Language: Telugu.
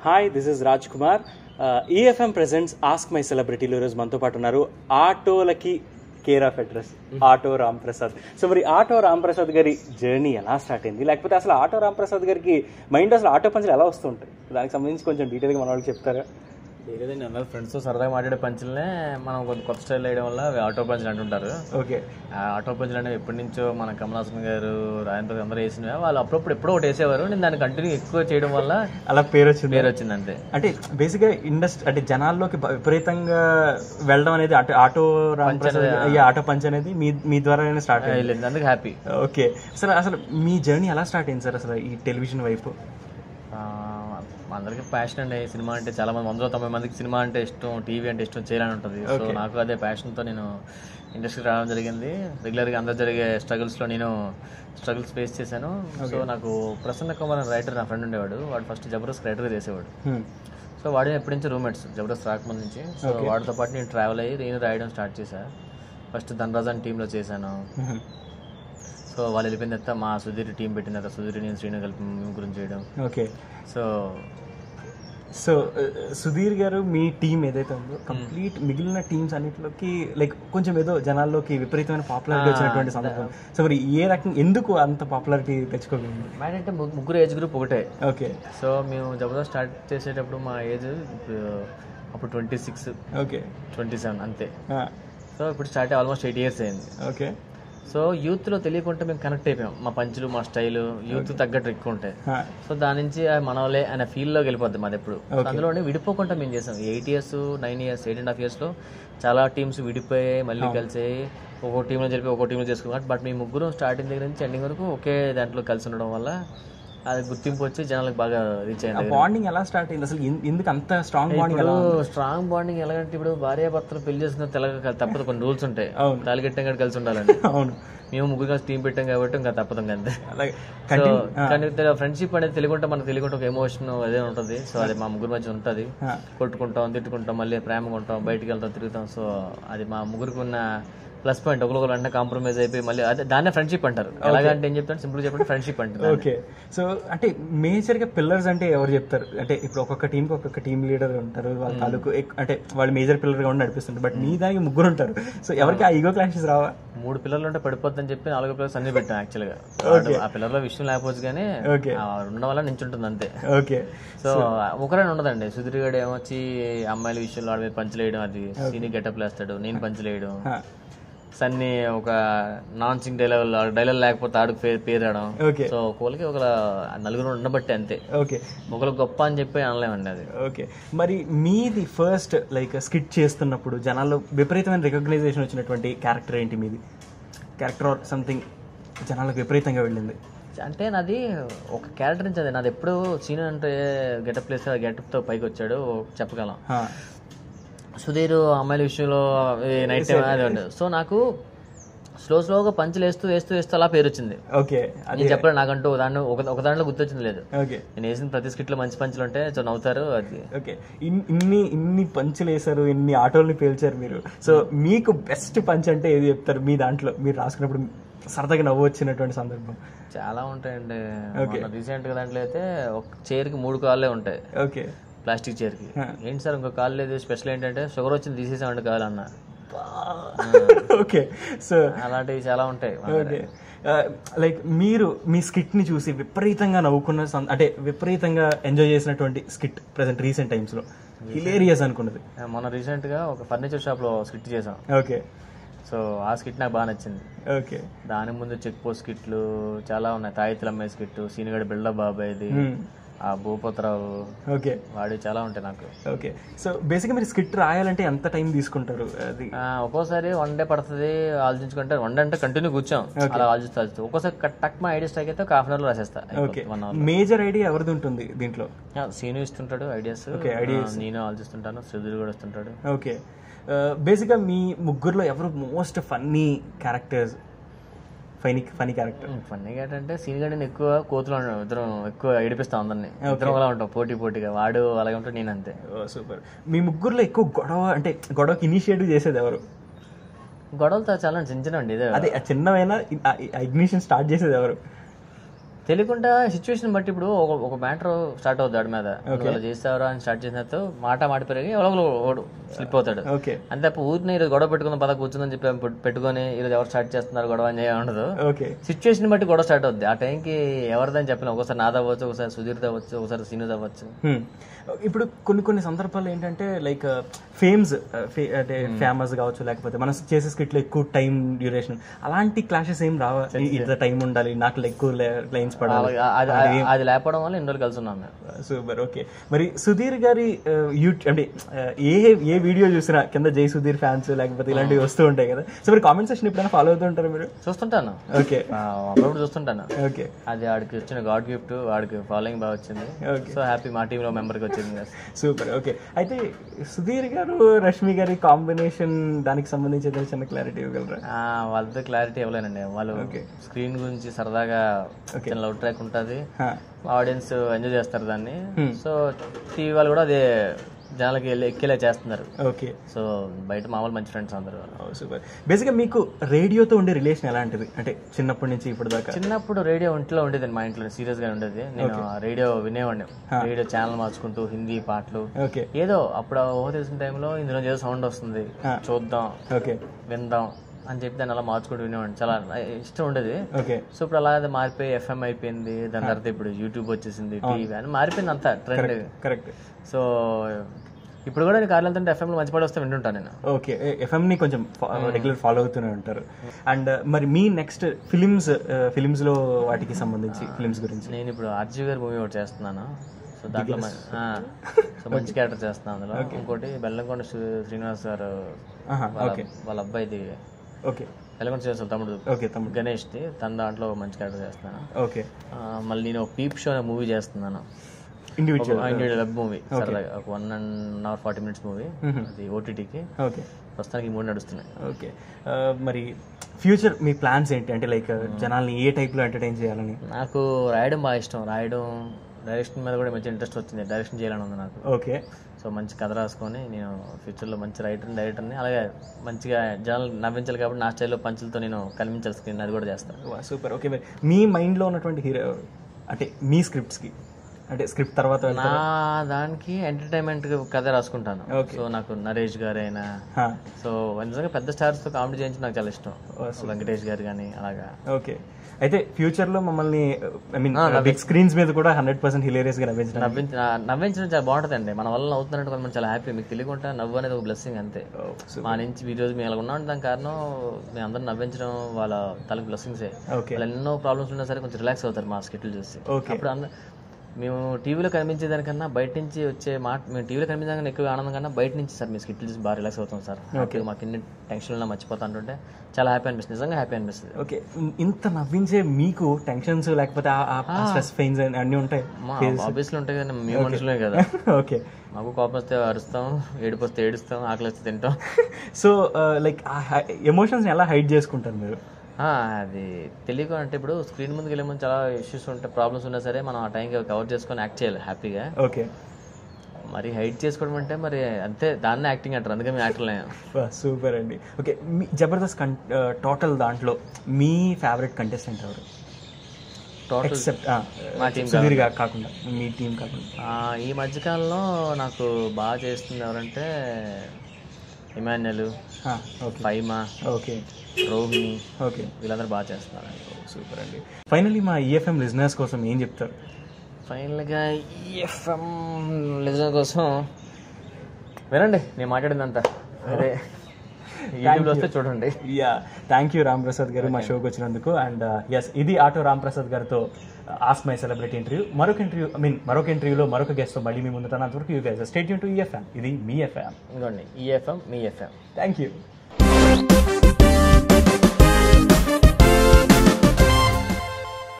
Hi this is Raj Kumar EFM presents ask my సెలబ్రిటీలు ఈరోజు మనతో పాటు ఉన్నారు ఆటోలకి care of address auto Ram Prasad so మరి ఆటో రామ్ ప్రసాద్ గారి జర్నీ ఎలా స్టార్ట్ అయింది లేకపోతే అసలు ఆటో రామ్ ప్రసాద్ గారికి మైండ్ అసలు ఆటో పంచులు ఎలా వస్తుంటాయి దానికి సంబంధించి కొంచెం డీటెయిల్గా మన వాళ్ళకి చెప్తారా లేదండి అందరూ ఫ్రెండ్స్ సరదాగా మాట్లాడే పంచులనే మనం కొంచెం కొత్త స్టైల్ వేయడం వల్ల అవి ఆటో పంచులు అంటుంటారు ఓకే ఆ ఆటో పంచులు అనేవి ఎప్పటి నుంచో మన కమలాసన్ గారు రాజేంద్ర అందరూ వేసినవి వాళ్ళు అప్పుడప్పుడు ఎప్పుడో ఒకటి వేసేవారు నేను దాన్ని కంటిన్యూ ఎక్కువ చేయడం వల్ల అలా పేరు వచ్చింది పేరు వచ్చింది అంతే అంటే బేసిక్గా ఇండస్ట్రీ అంటే జనాల్లోకి బ- విపరీతంగా వెళ్ళడం అనేది ఆటో ఆటో రామ్ ప్రసాద్ ఈ ఆటో పంచ్ అనేది మీ మీ ద్వారానే స్టార్ట్ అయింది వెళ్ళింది అందుకు హ్యాపీ ఓకే సార్ అసలు మీ జర్నీ ఎలా స్టార్ట్ అయింది సార్ అసలు ఈ టెలివిజన్ వైపు అందరికి ప్యాషన్ అండి సినిమా అంటే చాలా మంది వందల తొంభై మందికి సినిమా అంటే ఇష్టం టీవీ అంటే ఇష్టం చేయాలని ఉంటుంది సో నాకు అదే ప్యాషన్తో నేను ఇండస్ట్రీకి రావడం జరిగింది రెగ్యులర్గా అందరు జరిగే స్ట్రగుల్స్లో నేను స్ట్రగుల్స్ ఫేస్ చేశాను సో నాకు ప్రసన్న కుమార్ అనే రైటర్ నా ఫ్రెండ్ ఉండేవాడు వాడు ఫస్ట్ జబర్దస్త్ రైటర్గా చేసేవాడు Hmm. సో వాడి ఎప్పటి నుంచి రూమ్మేట్స్ జబర్దస్త్ రాకముందు నుంచి సో వాడితో పాటు నేను ట్రావెల్ అయ్యి నేను రాయడం స్టార్ట్ చేశాను ఫస్ట్ ధనరాజ్ అని టీంలో చేశాను Mhm. సో వాళ్ళు వెళ్ళిపోయిన తర్వాత మా సుధీర్ టీం పెట్టిన తర్వాత సుధీర్ నేను శ్రీను కలిపి మేము గురించి చేయడం ఓకే సో సో సుధీర్ గారు మీ టీం ఏదైతే ఉందో కంప్లీట్ మిగిలిన టీమ్స్ అన్నిటిలోకి లైక్ కొంచెం ఏదో జనాల్లోకి విపరీతమైన పాపులారిటీ వచ్చినటువంటి సందర్భం సో మరి ఏ రకం ఎందుకు అంత పాపులారిటీ తెచ్చుకోగలిగింది మ్యాన్ అంటే ము- ముగ్గురు ఏజ్ గ్రూప్ ఒకటే ఓకే సో మేము జబర్దస్త్ స్టార్ట్ చేసేటప్పుడు మా ఏజ్ అప్పుడు twenty six okay twenty seven అంతే సో ఇప్పుడు స్టార్ట్ ఆల్మోస్ట్ ఎయిట్ ఇయర్స్ అయింది ఓకే సో యూత్లో తెలియకుండా మేము కనెక్ట్ అయిపోయాం మా పంచులు మా స్టైల్ యూత్ తగ్గట్టు ఎక్కువ ఉంటాయి సో దాని నుంచి ఆ మనవలే అనే ఫీల్డ్లోకి వెళ్ళిపోద్ది మాది ఎప్పుడు సో అందులోనే విడిపోకుండా మేము చేసాం eight years nine years eight and half ఇయర్స్లో చాలా టీమ్స్ విడిపోయాయి మళ్ళీ కలిసి ఒక్కో టీంలో జరిపి ఒక్కో టీంలో చేసుకున్నాం బట్ మీ ముగ్గురు స్టార్టింగ్ దగ్గర నుంచి ఎండింగ్ వరకు ఒకే దాంట్లో కలిసి ఉండడం వల్ల అది గుర్తింపు వచ్చి జనాలకు బాగా రీచ్ అయింది బాండింగ్ ఎలా స్టార్ట్ అయింది అసలు ఎన్- ఎందుకు అంత స్ట్రాంగ్ బాండింగ్ ఎలా ఇప్పుడు స్ట్రాంగ్ బాండింగ్ ఎలాగంటే ఇప్పుడు భార్య భర్తలు పెళ్లి చేసుకున్న తెలగ తప్పదు కొన్ని రూల్స్ ఉంటాయి అవును. తాలిగట్టం కూడా కలిసి ఉండాలండి అవును మేము ముగ్గురు కలిసి టీం పెట్టాం కాబట్టి ఇంకా తప్పదు ఇంకా అంతే అలాగే సో కంటిన్యూ కానీ ఫ్రెండ్షిప్ అనేది తెలియకుంటే మనకు తెలియకుంటే ఒక ఎమోషన్ అదే ఉంటుంది సో అది మా ముగ్గురు మధ్య ఉంటుంది కొట్టుకుంటాం తిట్టుకుంటాం మళ్ళీ ప్రేమగా ఉంటాం బయటికి వెళ్తాం తిరుగుతాం సో అది మా ముగ్గురికి ఉన్న ప్లస్ పాయింట్ ఒకరికొకరు అంటే కాంప్రమైజ్ అయిపోయి మళ్ళీ అదే దాన్నే ఫ్రెండ్షిప్ అంటారు ఎలాగంటే ఏం చెప్తాను సింపుల్ చెప్పండి ఫ్రెండ్షిప్ అంటారు ఓకే సో అంటే మేజర్ గా పిల్లర్స్ అంటే ఎవరు చెప్తారు అంటే ఇప్పుడు ఒక్కొక్క టీంకి ఒక్కొక్క టీం లీడర్ ఉంటారు వాళ్ళ తాలూకు ఎక్- అంటే వాళ్ళు మేజర్ పిల్లర్ గా ఉండి నడిపిస్తుంటారు బట్ మీ దానికి ముగ్గురు ఉంటారు సో ఎవరికి ఆ ఈగో క్లాషెస్ రావా మూడు పిల్లలు ఉంటే పడిపోద్దని చెప్పి నాలుగో పిల్లలు అన్ని పెట్టాం యాక్చువల్ గా ఆ పిల్లల విషయం లేకపోవచ్చు కానీ ఓకే ఆ ఉండడం వల్ల నించుంటుంది అంతే ఓకే సో ఒకరైనా ఉండదండి సుధీర్ గడు ఏమొచ్చి అమ్మాయిల విషయంలో ఆడ మీద పంచలేయడం అది సీని గెటప్ వేస్తాడు నేను పంచలేయడం సన్ని ఒక నాన్ సింగ్ డైలాగ్ డైలాగ్ లేకపోతే ఆడుకు పేరు పేరడం ఓకే సో ఒకరికి ఒక నలుగురు ఉండబట్టి అంతే ఓకే ఒకరు గొప్ప అని చెప్పి అనలేమండి అది ఓకే మరి మీది ఫస్ట్ లైక్ స్కిట్ చేస్తున్నప్పుడు జనాల్లో విపరీతమైన రికగ్నైజేషన్ వచ్చినటువంటి క్యారెక్టర్ ఏంటి మీది క్యారెక్టర్ ఆర్ సంథింగ్ జనాలకు విపరీతంగా వెళ్ళింది అంటే నాది ఒక క్యారెక్టర్ నుంచి అది నాది ఎప్పుడు సీన్ అంటే గెటప్ ప్లేస్ గెటప్ తో పైకి వచ్చాడు చెప్పగలం హా. సుధీర్ అమ్మాయిల విషయంలో నైట్ టైం అది ఉండదు సో నాకు స్లో స్లోగా పంచులు వేస్తూ వేస్తూ వేస్తూ అలా పేరు వచ్చింది ఓకే అది నేను చెప్పలేదు నాకంటూ దాంట్లో ఒక ఒక దాంట్లో గుర్తొచ్చింది లేదు ఓకే నేను వేసిన ప్రతి స్కిట్లో మంచి పంచులు ఉంటే సో నవ్వుతారు అది ఓకే ఇన్- ఇన్ని ఇన్ని పంచులు వేశారు ఇన్ని ఆటోల్ని పేల్చారు మీరు సో మీకు బెస్ట్ పంచ్ అంటే ఏది చెప్తారు మీ దాంట్లో మీరు రాసుకున్నప్పుడు సరదాగా నవ్వు వచ్చినటువంటి సందర్భం చాలా ఉంటాయండి రీసెంట్ గా దాంట్లో అయితే ఒక చైర్కి మూడు కాళ్ళే ఉంటాయి ఓకే ప్లాస్టిక్ చైర్కి ఏంటి సార్ ఇంకో కాళ్ళు లేదు స్పెషల్ ఏంటంటే షుగర్ వచ్చింది తీసేసామండి కాలు అన్న ఓకే సో అలాంటివి చాలా ఉంటాయి మన దగ్గర. ఓకే లైక్ మీరు మీ స్కిట్ ని చూసి విపరీతంగా నవ్వుకున్న సం- అంటే విపరీతంగా ఎంజాయ్ చేసినటువంటి స్కిట్ ప్రెసెంట్ రీసెంట్ టైమ్స్ లో హిలేరియస్ అనుకున్నది మొన్న రీసెంట్ గా ఒక ఫర్నిచర్ షాప్ లో స్కిట్ చేసాం ఓకే సో ఆ స్కిట్ నాకు బాగా నచ్చింది ఓకే దాని ముందు చెక్ పోస్ట్ స్కిట్లు చాలా ఉన్నాయి తాయితులు అమ్మాయి స్కిట్ సీనిగడ్ బిల్డప్ బాబాయ్ది ఆ భూపతిరావు ఓకే వాడి చాలా ఉంటాయి నాకు ఓకే సో బేసిక్గా మీరు స్కిట్ రాయాలంటే ఎంత టైం తీసుకుంటారు అది ఆ, ఒక్కోసారి వన్ డే పడుతుంది ఆలోచించుకుంటే వన్ డే అంటే కంటిన్యూ కూర్చోం అలా ఆలోచిస్తూ ఆలోచిస్తూ ఒక్కోసారి కట్- టక్ మా ఐడియా స్ట్రైక్ అయితే ఒక హాఫ్ అన్ అవర్ రాసేస్తా okay one hour major idea ఎవరిది ఉంటుంది దీంట్లో సీను ఇస్తుంటాడు ఐడియాస్ నేను ఆలోచిస్తుంటాను సుధీర్ కూడా వస్తుంటాడు ఓకే బేసిక్గా మీ ముగ్గురులో ఎవరు most funny characters funny funny character ఫన్నీగా ఏంటంటే సీన్ గడిని ఎక్కువ కోతులు ఉంటాం ఇద్దరం ఎక్కువ ఏడిపిస్తాం అందరినీ ఇద్దరం అలా ఉంటాం పోటీ పోటీగా వాడు అలాగే ఉంటాడు నేను అంతే సూపర్ మీ ముగ్గురులో ఎక్కువ గొడవ అంటే గొడవకి ఇనిషియేటివ్ చేసేది ఎవరు గొడవలు తా- చాలా చిన్న చిన్న అండి ఇదే అదే ఆ చిన్నవైనా ఇగ్నిషన్ స్టార్ట్ చేసేది ఎవరు తెలియకుండా సిచ్యువేషన్ బట్టి ఇప్పుడు ఒక ఒక మ్యాటర్ స్టార్ట్ అవుతుంది వాడి మీద నువ్వు ఇలా చేస్తావరా అని స్టార్ట్ చేసినట్టు మాట మాట పెరిగి ఎవరో ఒకడు స్లిప్ అవుతాడు ఓకే అంతే తప్ప ఊరిని ఈరోజు గొడవ పెట్టుకున్న పద కూర్చుందని చెప్పి పెట్- పెట్టుకొని ఈరోజు ఎవరు స్టార్ట్ చేస్తున్నారు గొడవ అని ఏమీ ఉండదు ఓకే సిచ్యువేషన్ బట్టి గొడవ స్టార్ట్ అవుద్ది ఆ టైంకి ఎవరిదని చెప్పిన ఒకసారి నాది అవ్వచ్చు ఒకసారి సుధీర్ అవ్వచ్చు ఒకసారి సీనియర్ అవ్వచ్చు Hmm. ఇప్పుడు కొన్ని కొన్ని సందర్భాలు ఏంటంటే లైక్ ఫేమ్స్ అంటే ఫేమస్ కావచ్చు లేకపోతే మనం చేసే స్కిట్లో ఎక్కువ టైం డ్యూరేషన్ అలాంటి క్లాషెస్ ఏం రావా ఇ- ఇంత టైం ఉండాలి నాకు ఎక్కువ లైన్స్ పడాలి అలాగే అది అది- అది లేకపోవడం వల్ల ఇన్ని రోజులు కలిసి ఉన్నాం మేము సూపర్ ఓకే మరి సుధీర్ గారి యూట్యూబ్ అంటే ఆ, ఏ ఏ వీడియో చూసినా కింద జై సుధీర్ ఫ్యాన్స్ లేకపోతే ఇలాంటివి వస్తూ ఉంటాయి కదా సో మరి కామెంట్ సెక్షన్ ఎప్పుడైనా ఫాలో అవుతూ ఉంటారా మీరు చూస్తుంటాను ఓకే ఆ, అప్పుడప్పుడు చూస్తుంటాను ఓకే అది వాడికి వచ్చిన గాడ్ గిఫ్ట్ వాడికి ఫాలోయింగ్ బాగా వచ్చింది Okay. సో హ్యాపీ మా టీంలో మెంబర్కి వచ్చింది సూపర్ ఓకే అయితే సుధీర్ గారు రష్మి గారి కాంబినేషన్ దానికి సంబంధించి ఏదైనా చిన్న క్లారిటీ ఇవ్వగలరా ఆ, వాళ్ళతో క్లారిటీ ఇవ్వలేనండి వాళ్ళు స్క్రీన్ గురించి సరదాగా చిన్న లవ్ ట్రాక్ ఉంటుంది హా. ఆడియన్స్ ఎంజాయ్ చేస్తారు దాన్ని సో టీవీ వాళ్ళు కూడా అదే జనాలకి వెళ్ళి ఎక్కేలా చేస్తున్నారు ఓకే సో బయట మామూలు మంచి ఫ్రెండ్స్ అందరు వాళ్ళు సూపర్ బేసిక్గా మీకు రేడియోతో ఉండే రిలేషన్ ఎలాంటిది అంటే చిన్నప్పటి నుంచి ఇప్పుడు దాకా చిన్నప్పుడు రేడియో ఇంట్లో ఉండేది మా ఇంట్లో సీరియస్ గా ఉండేది నేను ఆ రేడియో వినేవాడిని రేడియో ఛానల్ మార్చుకుంటూ హిందీ పాటలు ఓకే ఏదో అప్పుడు ఊహ తెలిసిన టైంలో ఇందులో ఏదో సౌండ్ వస్తుంది చూద్దాం ఓకే విందాం అని చెప్పి దాన్ని అలా మార్చుకుంటూ వినేవాడిని చాలా ఇష్టం ఉండేది ఓకే సో ఇప్పుడు అలా అది మారిపోయి ఎఫ్ఎం అయిపోయింది దాని తర్వాత ఇప్పుడు యూట్యూబ్ వచ్చేసింది టీవీ అని మారిపోయింది అంతా ట్రెండ్ కరెక్ట్ సో ఇప్పుడు కూడా నేను కార్లు వెళ్తుంటే ఎఫ్ఎంలో మంచి పాట వస్తే వింటుంటాను నేను ఓకే ఎఫ్ఎంని కొంచెం రెగ్యులర్ ఫాలో అవుతూనే ఉంటారు అండ్ మరి మీ నెక్స్ట్ ఫిలిమ్స్ ఫిలిమ్స్లో వాటికి సంబంధించి ఫిలిమ్స్ గురించి నేను ఇప్పుడు ఆర్జీ గారి మూవీ ఒకటి చేస్తున్నాను సో దాంట్లో మ- ఆ, సో మంచి క్యారెక్టర్ చేస్తున్నాను అందులో ఇంకోటి బెల్లంకొండ శ్రీ- శ్రీనివాస్ గారు ఆహా, వాళ్ళ ఓకే వాళ్ళ అబ్బాయిది ఓకే బెల్లంకొండ శ్రీనివాస్ తమ్ముడు ఓకే తమ్ముడు గణేష్ది తన దాంట్లో మంచి క్యారెక్టర్ చేస్తున్నాను ఓకే ఆ, మళ్ళీ నేను ఒక పీప్ షో అనే మూవీ చేస్తున్నాను ఇండివిజువల్ ఇండియన్ వెబ్ మూవీ సరదాగా ఒక one and hour forty minutes movie అది ఓటీటీకి ఓకే ప్రస్తుతానికి ఈ మూడు నడుస్తున్నాయి ఓకే మరి ఫ్యూచర్ మీ ప్లాన్స్ ఏంటి అంటే లైక్ జనాల్ని ఏ టైప్లో ఎంటర్టైన్ చేయాలని నాకు రాయడం బాగా ఇష్టం రాయడం డైరెక్షన్ మీద కూడా మంచి ఇంట్రెస్ట్ వచ్చింది డైరెక్షన్ చేయాలని ఉంది నాకు ఓకే సో మంచి కథ రాసుకొని నేను ఫ్యూచర్లో మంచి రైటర్ డైరెక్టర్ని అలాగే మంచిగా జనాలు నవ్వించాలి కాబట్టి నా స్టైల్లో పంచులతో నేను కనిపించాలి స్క్రీన్ అది కూడా చేస్తాను సూపర్ ఓకే మరి మీ మైండ్లో ఉన్నటువంటి హీరో అంటే మీ స్క్రిప్ట్స్కి అంటే స్క్రిప్ట్ తర్వాత నా దానికి ఎంటర్టైన్మెంట్ కథ రాసుకుంటాను సో నాకు నరేష్ గారు అయినా హా, సో నిజంగా పెద్ద స్టార్స్తో కామెడీ చేయించి నాకు చాలా ఇష్టం వెంకటేష్ గారు కానీ అలాగా ఓకే అయితే ఫ్యూచర్లో మమ్మల్ని ఐ మీన్ బిగ్ స్క్రీన్స్ మీద కూడా హండ్రెడ్ పర్సెంట్ హిలేరియస్గా నవ్వించడం నవ్వించ నా- నవ్వించడం చాలా బాగుంటుందండి మన వల్ల నవ్వుతున్నట్టు కొంతమంది చాలా హ్యాపీ మీకు తెలియకుండా నవ్వు అనేది ఒక బ్లెస్సింగ్ అంతే మా నుంచి ఈ రోజు మేము ఇలా ఉన్నాం దానికి కారణం మేము అందరం నవ్వించడం వాళ్ళ తలకు బ్లెస్సింగ్సే ఓకే వాళ్ళు ఎన్నో ప్రాబ్లమ్స్ ఉన్నా సరే కొంచెం రిలాక్స్ అవుతారు మా స్కిట్లు చూసి Okay. అప్పుడు అంద మేము టీవీలో కనిపించేదానికన్నా బయట నుంచి వచ్చే మాట మేము టీవీలో కనిపించడానికి ఎక్కువ ఆనందం కన్నా బయట నుంచి సార్ మీ స్కిట్లు చూసి బాగా రిలాక్స్ అవుతాం సార్ హ్యాపీగా మాకు ఎన్ని టెన్షన్ ఉన్నా మర్చిపోతా అంటుంటే చాలా హ్యాపీ అనిపిస్తుంది నిజంగా హ్యాపీ అనిపిస్తుంది ఓకే ఇంత నవ్వించే మీకు టెన్షన్స్ లేకపోతే స్ట్రెస్ పెయిన్స్ అన్నీ ఉంటాయి మా ఆఫీస్లో ఉంటాయి కదా మేము మనుషులే కదా ఓకే మాకు కోపం వస్తే అరుస్తాం ఏడుపు వస్తే ఏడుస్తాం ఆకలి వస్తే తింటాం సో లైక్ ఎమోషన్స్ ఎలా హైడ్ చేసుకుంటారు మీరు ఆ, అది తెలియక అంటే ఇప్పుడు స్క్రీన్ ముందుకు వెళ్ళే ముందు చాలా ఇష్యూస్ ఉంటాయి ప్రాబ్లమ్స్ ఉన్నా సరే మనం ఆ టైంకి కవర్ చేసుకొని యాక్ట్ చేయాలి హ్యాపీగా ఓకే మరి హైట్ చేసుకోవడం అంటే మరి అంతే దాన్నే యాక్టింగ్ అంటారు అందుకే మేము యాక్టర్లే సూపర్ అండి ఓకే మీ జబర్దస్త్ కన్ టోటల్ దాంట్లో మీ ఫేవరెట్ కంటెస్టెంట్ ఎవరు టోటల్ ఎక్సెప్ట్ మా team సుధీర్ గా కాకుండా మీ టీం కాకుండా ఈ మధ్యకాలంలో నాకు బాగా చేస్తుంది ఎవరంటే Emmanuel okay Faima okay Rohini okay వీళ్ళందరూ బాగా చేస్తున్నారు సూపర్ అండి ఫైనల్లీ మా ఈఎఫ్ఎం లిజనర్స్ కోసం ఏం చెప్తారు ఫైనల్గా ఈఎఫ్ఎం లిజనర్ కోసం వినండి నేను మాట్లాడిందంతా అదే యూట్యూబ్లో వస్తే చూడండి yeah thank you Ram Prasad గారు మా షోకి వచ్చినందుకు అండ్ ఎస్ ఇది ఆటో రామ్ ప్రసాద్ గారితో ఆస్క్ మై సెలబ్రిటీ ఇంటర్వ్యూ మరొక ఇంటర్వ్యూ ఐ మీన్ మరొక ఇంటర్వ్యూలో మరొక గెస్ట్తో మళ్ళీ మీ ముందు అంతవరకు యూ గైస్ స్టేట్ యూన్ టు ఈఎఫ్ఎం ఇది మీ ఎఫ్ఎం ఇంకోండి ఈఎఫ్ఎం మీ ఎఫ్ఎం థ్యాంక్ యూ